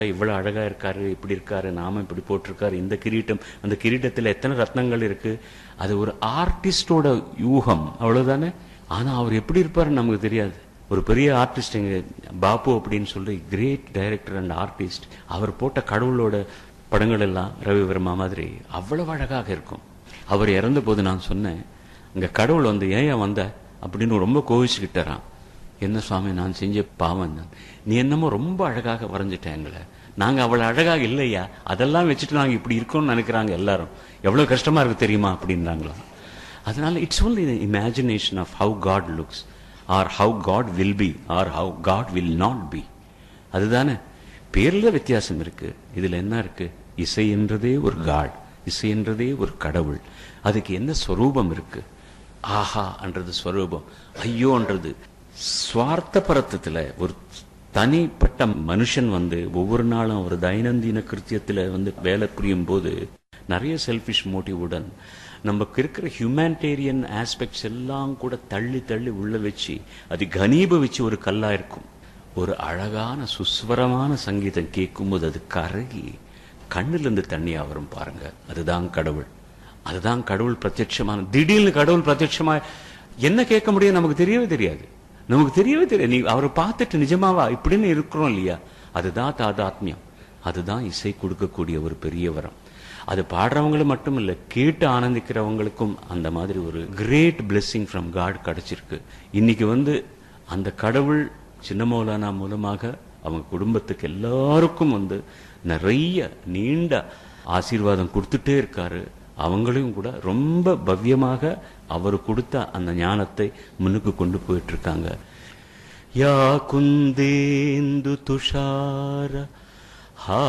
இவ்வளவு அழகா இருக்காரு இப்படி இருக்காரு நாம இப்படி போட்டிருக்காரு இந்த கிரீட்டம் அந்த கிரீட்டத்துல எத்தனை ரத்னங்கள் இருக்கு அது ஒரு ஆர்டிஸ்டோட யூகம் அவ்வளவுதானே ஆனா அவர் எப்படி இருப்பாருன்னு நமக்கு தெரியாது ஒரு பெரிய ஆர்டிஸ்ட் எங்க பாப்பு அப்படின்னு சொல்லி கிரேட் டைரக்டர் அண்ட் ஆர்டிஸ்ட் அவர் போட்ட கடவுளோட படங்கள் எல்லாம் ரவி வர்மா மாதிரி அவ்வளவு அழகாக இருக்கும் அவர் இறந்த போது நான் சொன்னேன் அங்க கடவுள் வந்து ஏன் வந்த அப்படின்னு ரொம்ப கோவிச்சுக்கிட்டாராம் என்ன சுவாமி நான் செஞ்ச பாவம் தான் நீ என்னமோ ரொம்ப அழகாக வரைஞ்சிட்ட எங்களை நாங்க அவ்வளவு அழகாக இல்லையா அதெல்லாம் வச்சுட்டு நாங்க இப்படி இருக்கோம்னு நினைக்கிறாங்க எல்லாரும் எவ்வளவு கஷ்டமா இருக்கு தெரியுமா அப்படின்றாங்களா அதனால it's only the imagination of how God looks or how God will be or how God will not be அதுதானே பேர்ல வித்தியாசம் இருக்கு இதுல என்ன இருக்கு இசை என்றதே ஒரு காட் இசை என்றதே ஒரு கடவுள் அதுக்கு என்ன ஸ்வரூபம் இருக்கு ஆஹா என்றது ஸ்வரூபம் ஐயோன்றது சுவார்த்த பரத்தத்துல ஒரு தனிப்பட்ட மனுஷன் வந்து ஒவ்வொரு நாளும் ஒரு தைனந்தின கிருத்தியத்துல வந்து வேலை புரியும் போது நிறைய செல்ஃபிஷ் மோட்டிவுடன் நமக்கு இருக்கிற ஹியூமானிட்டேரியன் ஆஸ்பெக்ட்ஸ் எல்லாம் கூட தள்ளி தள்ளி உள்ள வச்சு அது கனீபவிச்சு ஒரு கல்லா இருக்கும் ஒரு அழகான சுஸ்வரமான சங்கீதம் கேட்கும்போது அது கருகி கண்ணுல இருந்து தண்ணியா வரும் பாருங்க அதுதான் கடவுள் அதுதான் கடவுள் பிரத்யட்சமான திடீர்னு கடவுள் பிரத்யட்சமா என்ன கேட்க முடியும் நமக்கு தெரியவே தெரியாது நமக்கு தெரியவே தெரியாது நீ அவரை பார்த்துட்டு நிஜமாவா இப்படின்னு இருக்கிறோம் இல்லையா அதுதான் தாதாத்மியம் அதுதான் இசை கொடுக்கக்கூடிய ஒரு பெரிய வரம் அது பாடுறவங்களும் மட்டும் இல்ல கேட்டு ஆனந்திக்கிறவங்களுக்கும் அந்த மாதிரி ஒரு கிரேட் blessing ஃப்ரம் காட் கிடைச்சிருக்கு இன்னைக்கு வந்து அந்த கடவுள் சின்ன மௌலானா மூலமாக அவங்க குடும்பத்துக்கு எல்லாருக்கும் வந்து நிறைய நீண்ட ஆசீர்வாதம் கொடுத்துட்டே இருக்காரு அவங்களையும் கூட ரொம்ப பவ்யமாக அவர் கொடுத்த அந்த ஞானத்தை முன்னுக்கு கொண்டு போயிட்டு இருக்காங்க யா குந்தேந்து துஷார ஹா